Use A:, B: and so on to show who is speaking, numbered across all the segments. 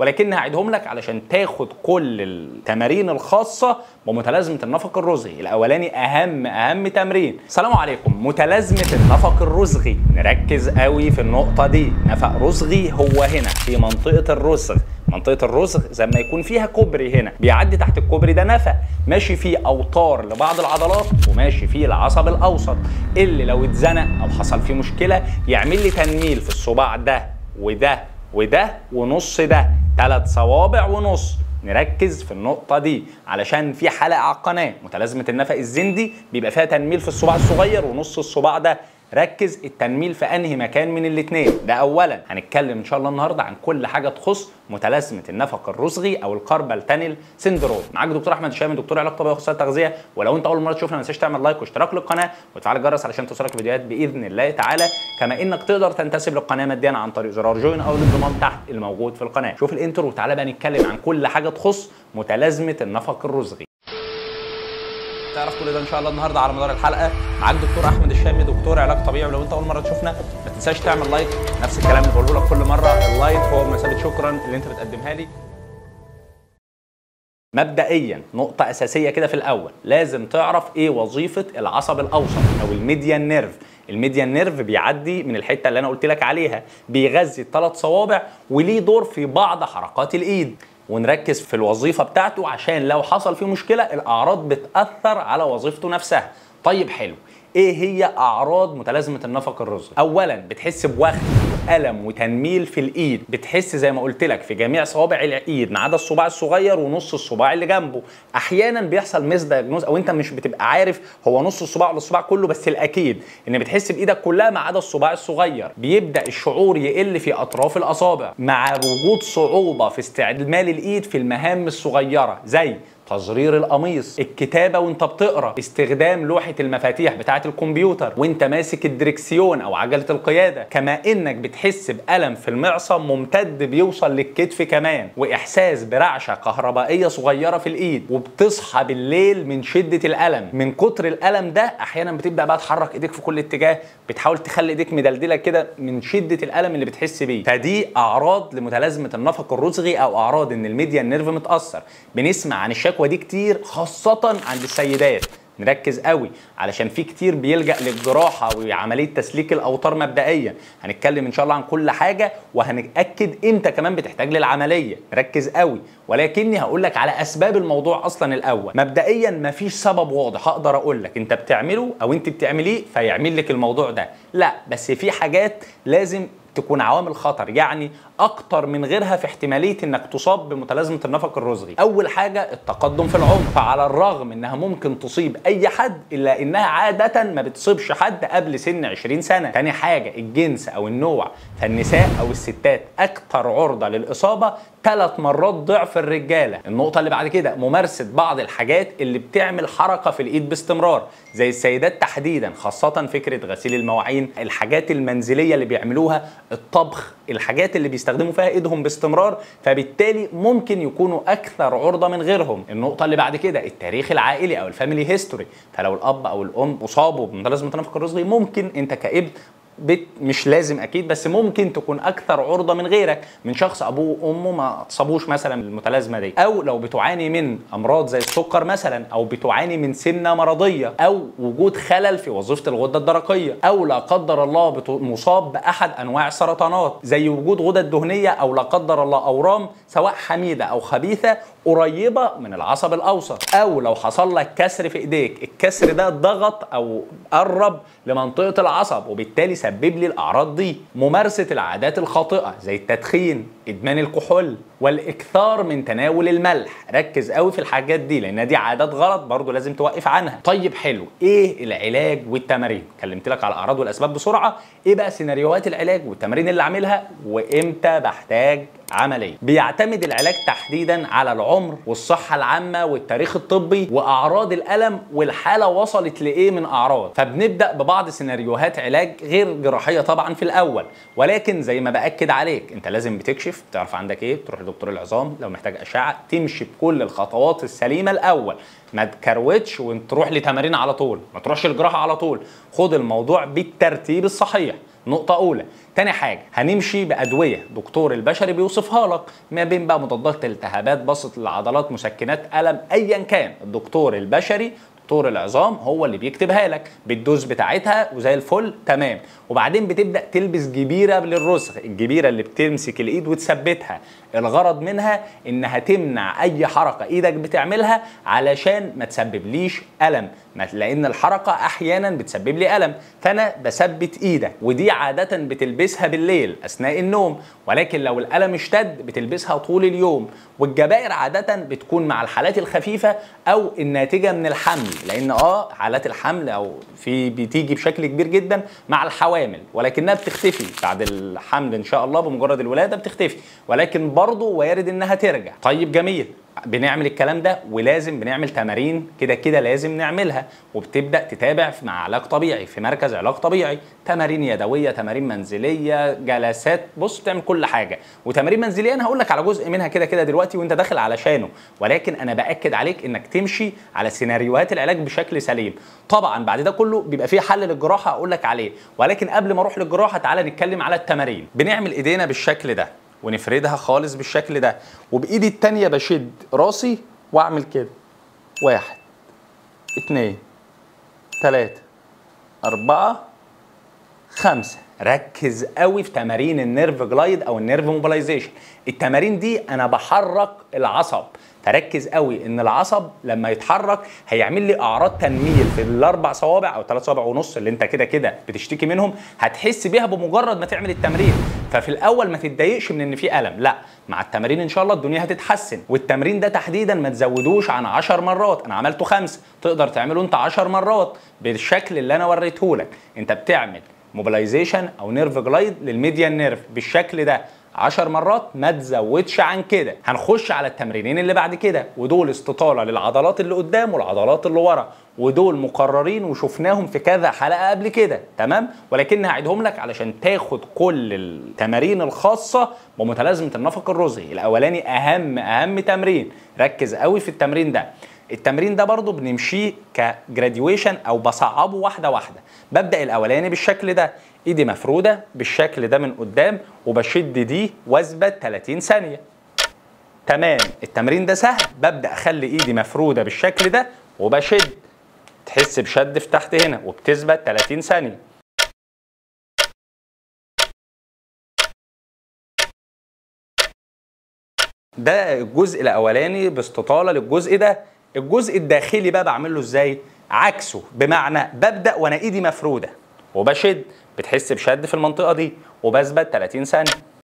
A: ولكن هعيدهم لك علشان تاخد كل التمارين الخاصه بمتلازمه النفق الرزغي الاولاني اهم اهم تمرين السلام عليكم متلازمه النفق الرزغي نركز قوي في النقطه دي نفق رزغي هو هنا في منطقه الرزغ منطقه الرزغ زي ما يكون فيها كوبري هنا بيعدي تحت الكوبري ده نفق ماشي فيه اوتار لبعض العضلات وماشي فيه العصب الاوسط اللي لو اتزنق او حصل فيه مشكله يعمل لي تنميل في الصباع ده وده وده ونص ده ثلاث صوابع ونص نركز في النقطة دي علشان في حلقة على القناة متلازمة النفق الزندي بيبقى فيها تنميل في الصباع الصغير ونص الصباع ده ركز التنميل في انهي مكان من الاثنين ده اولا هنتكلم ان شاء الله النهارده عن كل حاجه تخص متلازمه النفق الرزغي او الكاربال تانيل سيندروم معاك دكتور احمد الشامي دكتور علاج طبيعي واخصائي تغذيه ولو انت اول مره تشوفنا ما تنساش تعمل لايك واشتراك للقناه وتفعل الجرس علشان توصلك فيديوهات باذن الله تعالى كما انك تقدر تنتسب للقناه ماديا عن طريق زرار جوين او الانضمام تحت الموجود في القناه شوف الانترو وتعالى بقى نتكلم عن كل حاجه تخص متلازمه النفق الرزغي تعرف كل ده ان شاء الله النهارده على مدار الحلقه معاك دكتور احمد الشامي دكتور علاج طبيعي ولو انت اول مره تشوفنا ما تنساش تعمل لايك نفس الكلام اللي بقوله لك كل مره اللايك هو بمثابه شكرا اللي انت بتقدمها لي مبدئيا نقطة أساسية كده في الأول لازم تعرف إيه وظيفة العصب الأوسط أو الميديان نيرف الميديان نيرف بيعدي من الحتة اللي أنا قلت لك عليها بيغذي الثلاث صوابع وليه دور في بعض حركات الإيد ونركز في الوظيفة بتاعته عشان لو حصل فيه مشكلة الأعراض بتأثر على وظيفته نفسها طيب حلو ايه هي اعراض متلازمه النفق الرزقي اولا بتحس بوخز الم وتنميل في الايد بتحس زي ما قلت لك في جميع صوابع الايد ما عدا الصباع الصغير ونص الصباع اللي جنبه احيانا بيحصل ميس دايجنوز او انت مش بتبقى عارف هو نص الصباع ولا الصباع كله بس الاكيد ان بتحس بايدك كلها ما عدا الصباع الصغير بيبدا الشعور يقل في اطراف الاصابع مع وجود صعوبه في استعمال الايد في المهام الصغيره زي تزرير القميص الكتابه وانت بتقرا استخدام لوحه المفاتيح بتاعه الكمبيوتر وانت ماسك الدركسيون او عجله القياده كما انك بتحس بالم في المعصم ممتد بيوصل للكتف كمان واحساس برعشه كهربائيه صغيره في الايد وبتصحى بالليل من شده الالم من كتر الالم ده احيانا بتبدا بقى تحرك ايديك في كل اتجاه بتحاول تخلي ايديك مدلدله كده من شده الالم اللي بتحس بيه فدي اعراض لمتلازمه النفق الرزغي او اعراض ان الميديا نيرف متاثر بنسمع عن الشكوى دي كتير خاصه عند السيدات نركز قوي علشان في كتير بيلجا للجراحه وعمليه تسليك الاوتار مبدئيا هنتكلم ان شاء الله عن كل حاجه وهنأكد امتى كمان بتحتاج للعمليه ركز قوي ولكني هقول لك على اسباب الموضوع اصلا الاول مبدئيا مفيش سبب واضح اقدر اقول لك انت بتعمله او انت بتعمليه فيعمل لك الموضوع ده لا بس في حاجات لازم تكون عوامل خطر يعني اكتر من غيرها في احتماليه انك تصاب بمتلازمه النفق الرزغي اول حاجه التقدم في العمر فعلى الرغم انها ممكن تصيب اي حد الا انها عاده ما بتصيبش حد قبل سن 20 سنه تاني حاجه الجنس او النوع فالنساء او الستات اكثر عرضه للاصابه ثلاث مرات ضعف الرجاله النقطه اللي بعد كده ممارسه بعض الحاجات اللي بتعمل حركه في الايد باستمرار زي السيدات تحديدا خاصه فكره غسيل المواعين الحاجات المنزليه اللي بيعملوها الطبخ الحاجات اللي بيستخدموا فيها ايدهم باستمرار فبالتالي ممكن يكونوا اكثر عرضه من غيرهم النقطه اللي بعد كده التاريخ العائلي او الفاميلي هيستوري فلو الاب او الام اصابوا بمتلازمه النفق الرزغي ممكن انت كابن بت مش لازم اكيد بس ممكن تكون اكثر عرضه من غيرك من شخص ابوه وامه ما اتصابوش مثلا بالمتلازمه دي او لو بتعاني من امراض زي السكر مثلا او بتعاني من سمنه مرضيه او وجود خلل في وظيفه الغده الدرقيه او لا قدر الله مصاب باحد انواع السرطانات زي وجود غدد دهنيه او لا قدر الله اورام سواء حميده او خبيثه قريبه من العصب الاوسط او لو حصل لك كسر في ايديك الكسر ده ضغط او قرب لمنطقه العصب وبالتالي سبب لي الاعراض دي ممارسه العادات الخاطئه زي التدخين ادمان الكحول والاكثار من تناول الملح ركز قوي في الحاجات دي لان دي عادات غلط برضو لازم توقف عنها طيب حلو ايه العلاج والتمارين كلمت لك على الاعراض والاسباب بسرعه ايه بقى سيناريوهات العلاج والتمارين اللي اعملها وامتى بحتاج عمليه بيعتمد العلاج تحديدا على العمر والصحه العامه والتاريخ الطبي واعراض الالم والحاله وصلت لايه من اعراض فبنبدا ببعض سيناريوهات علاج غير جراحيه طبعا في الاول ولكن زي ما باكد عليك انت لازم بتكشف تعرف عندك ايه تروح لدكتور العظام لو محتاج اشعه تمشي بكل الخطوات السليمه الاول ما تكروتش وتروح لتمارين على طول ما تروحش الجراحه على طول خد الموضوع بالترتيب الصحيح نقطه اولى تاني حاجه هنمشي بادويه دكتور البشري بيوصفها لك ما بين بقى مضادات التهابات بسط العضلات مسكنات الم ايا كان الدكتور البشري دكتور العظام هو اللي بيكتبها لك بالدوز بتاعتها وزي الفل تمام وبعدين بتبدا تلبس جبيره للرسغ الجبيره اللي بتمسك الايد وتثبتها الغرض منها انها تمنع اي حركه ايدك بتعملها علشان ما تسببليش الم لان الحركه احيانا بتسبب لي الم فانا بثبت ايدك ودي عاده بتلبسها بالليل اثناء النوم ولكن لو الالم اشتد بتلبسها طول اليوم والجبائر عاده بتكون مع الحالات الخفيفه او الناتجه من الحمل لان اه حالات الحمل او في بتيجي بشكل كبير جدا مع الحوامل ولكنها بتختفي بعد الحمل ان شاء الله بمجرد الولاده بتختفي ولكن برضه وارد انها ترجع طيب جميل بنعمل الكلام ده ولازم بنعمل تمارين كده كده لازم نعملها وبتبدا تتابع مع علاج طبيعي في مركز علاج طبيعي تمارين يدويه تمارين منزليه جلسات بص بتعمل كل حاجه وتمارين منزليه انا هقول لك على جزء منها كده كده دلوقتي وانت داخل علشانه ولكن انا باكد عليك انك تمشي على سيناريوهات العلاج بشكل سليم طبعا بعد ده كله بيبقى فيه حل للجراحه اقول لك عليه ولكن قبل ما اروح للجراحه تعالى نتكلم على التمارين بنعمل ايدينا بالشكل ده ونفردها خالص بالشكل ده وبايدي التانية بشد راسي واعمل كده واحد اتنين تلاتة أربعة خمسة ركز قوي في تمارين النيرف جلايد او النيرف موبلايزيشن التمارين دي انا بحرك العصب فركز قوي ان العصب لما يتحرك هيعمل لي اعراض تنميل في الاربع صوابع او ثلاث صوابع ونص اللي انت كده كده بتشتكي منهم هتحس بيها بمجرد ما تعمل التمرين ففي الاول ما تتضايقش من ان في الم لا مع التمارين ان شاء الله الدنيا هتتحسن والتمرين ده تحديدا ما تزودوش عن 10 مرات انا عملته خمسه تقدر تعمله انت 10 مرات بالشكل اللي انا وريته لك انت بتعمل موبلايزيشن او نيرف جلايد للميديان نيرف بالشكل ده 10 مرات ما تزودش عن كده هنخش على التمرينين اللي بعد كده ودول استطاله للعضلات اللي قدام والعضلات اللي ورا ودول مقررين وشفناهم في كذا حلقه قبل كده تمام ولكن هعيدهم لك علشان تاخد كل التمارين الخاصه بمتلازمه النفق الرزقي الاولاني اهم اهم تمرين ركز قوي في التمرين ده التمرين ده برضو بنمشيه كجراديويشن او بصعبه واحده واحده ببدا الاولاني بالشكل ده ايدي مفروده بالشكل ده من قدام وبشد دي واثبت 30 ثانيه تمام التمرين ده سهل ببدا اخلي ايدي مفروده بالشكل ده وبشد تحس بشد في تحت هنا وبتثبت 30 ثانيه ده الجزء الاولاني باستطاله للجزء ده الجزء الداخلي بقى بعمله ازاي عكسه بمعنى ببدا وانا ايدي مفروده وبشد بتحس بشد في المنطقه دي وبثبت 30 ثانيه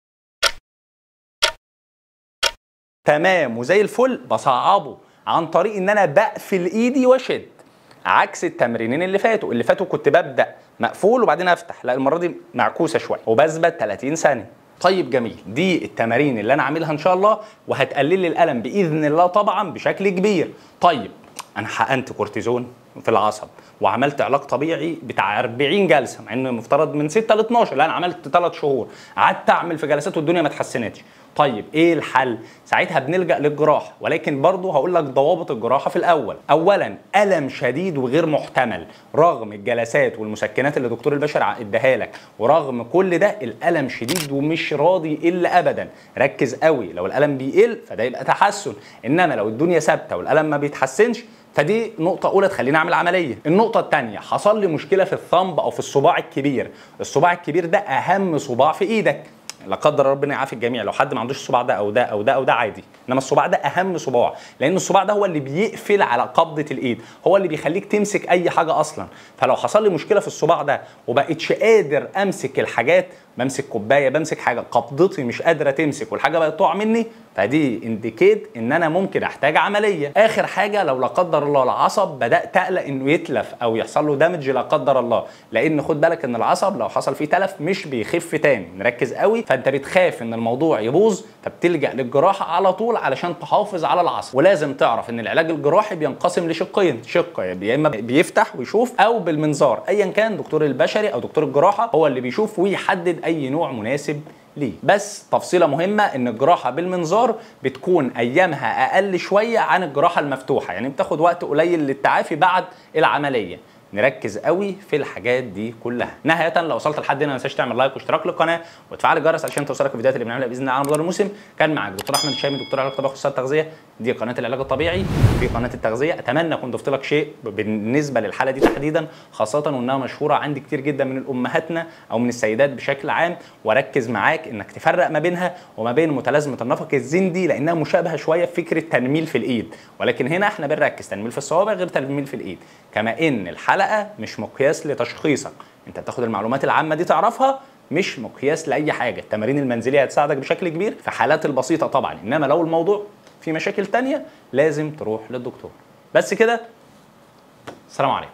A: تمام وزي الفل بصعبه عن طريق ان انا بقفل ايدي واشد عكس التمرينين اللي فاتوا اللي فاتوا كنت ببدا مقفول وبعدين افتح لا المره دي معكوسه شويه وبثبت 30 ثانيه طيب جميل دي التمارين اللي انا عاملها ان شاء الله وهتقلل لي الالم باذن الله طبعا بشكل كبير طيب انا حقنت كورتيزون في العصب وعملت علاج طبيعي بتاع 40 جلسه مع ان المفترض من 6 ل 12 لا انا عملت 3 شهور قعدت اعمل في جلسات والدنيا ما اتحسنتش طيب ايه الحل ساعتها بنلجا للجراحه ولكن برضه هقول لك ضوابط الجراحه في الاول اولا الم شديد وغير محتمل رغم الجلسات والمسكنات اللي دكتور البشر اداها لك ورغم كل ده الالم شديد ومش راضي يقل ابدا ركز قوي لو الالم بيقل فده يبقى تحسن انما لو الدنيا ثابته والالم ما بيتحسنش فدي نقطة أولى تخليني أعمل عملية. النقطة الثانية حصل لي مشكلة في الثمب أو في الصباع الكبير. الصباع الكبير ده أهم صباع في إيدك. لا قدر ربنا يعافي الجميع لو حد ما عندوش الصباع ده او ده او ده او ده عادي انما الصباع ده اهم صباع لان الصباع ده هو اللي بيقفل على قبضه الايد هو اللي بيخليك تمسك اي حاجه اصلا فلو حصل لي مشكله في الصباع ده وبقتش قادر امسك الحاجات بمسك كوبايه بمسك حاجه قبضتي مش قادره تمسك والحاجه بقت تقع مني فدي انديكيت ان انا ممكن احتاج عمليه اخر حاجه لو لا قدر الله العصب بدات اقلق انه يتلف او يحصل له دامج لا قدر الله لان خد بالك ان العصب لو حصل فيه تلف مش بيخف تاني نركز قوي فانت بتخاف ان الموضوع يبوظ فبتلجا للجراحه على طول علشان تحافظ على العصب ولازم تعرف ان العلاج الجراحي بينقسم لشقين شق يا اما بيفتح ويشوف او بالمنظار ايا كان دكتور البشري او دكتور الجراحه هو اللي بيشوف ويحدد اي نوع مناسب ليه بس تفصيلة مهمة ان الجراحة بالمنظار بتكون ايامها اقل شوية عن الجراحة المفتوحة يعني بتاخد وقت قليل للتعافي بعد العملية نركز قوي في الحاجات دي كلها نهايه لو وصلت لحد هنا ما تنساش تعمل لايك واشتراك للقناه وتفعل الجرس عشان توصلك الفيديوهات اللي بنعملها باذن الله على مدار الموسم كان معاك دكتور احمد الشامي دكتور علاج طبيعي اخصائي التغذيه دي قناه العلاج الطبيعي في قناه التغذيه اتمنى اكون ضفت لك شيء بالنسبه للحاله دي تحديدا خاصه وانها مشهوره عند كتير جدا من امهاتنا او من السيدات بشكل عام واركز معاك انك تفرق ما بينها وما بين متلازمه النفق الزندي لانها مشابهه شويه في فكره تنميل في الايد ولكن هنا احنا بنركز تنميل في الصوابع غير تنميل في الايد كما ان الحلقه مش مقياس لتشخيصك انت بتاخد المعلومات العامه دي تعرفها مش مقياس لاي حاجه التمارين المنزليه هتساعدك بشكل كبير في حالات البسيطه طبعا انما لو الموضوع في مشاكل تانية لازم تروح للدكتور بس كده السلام عليكم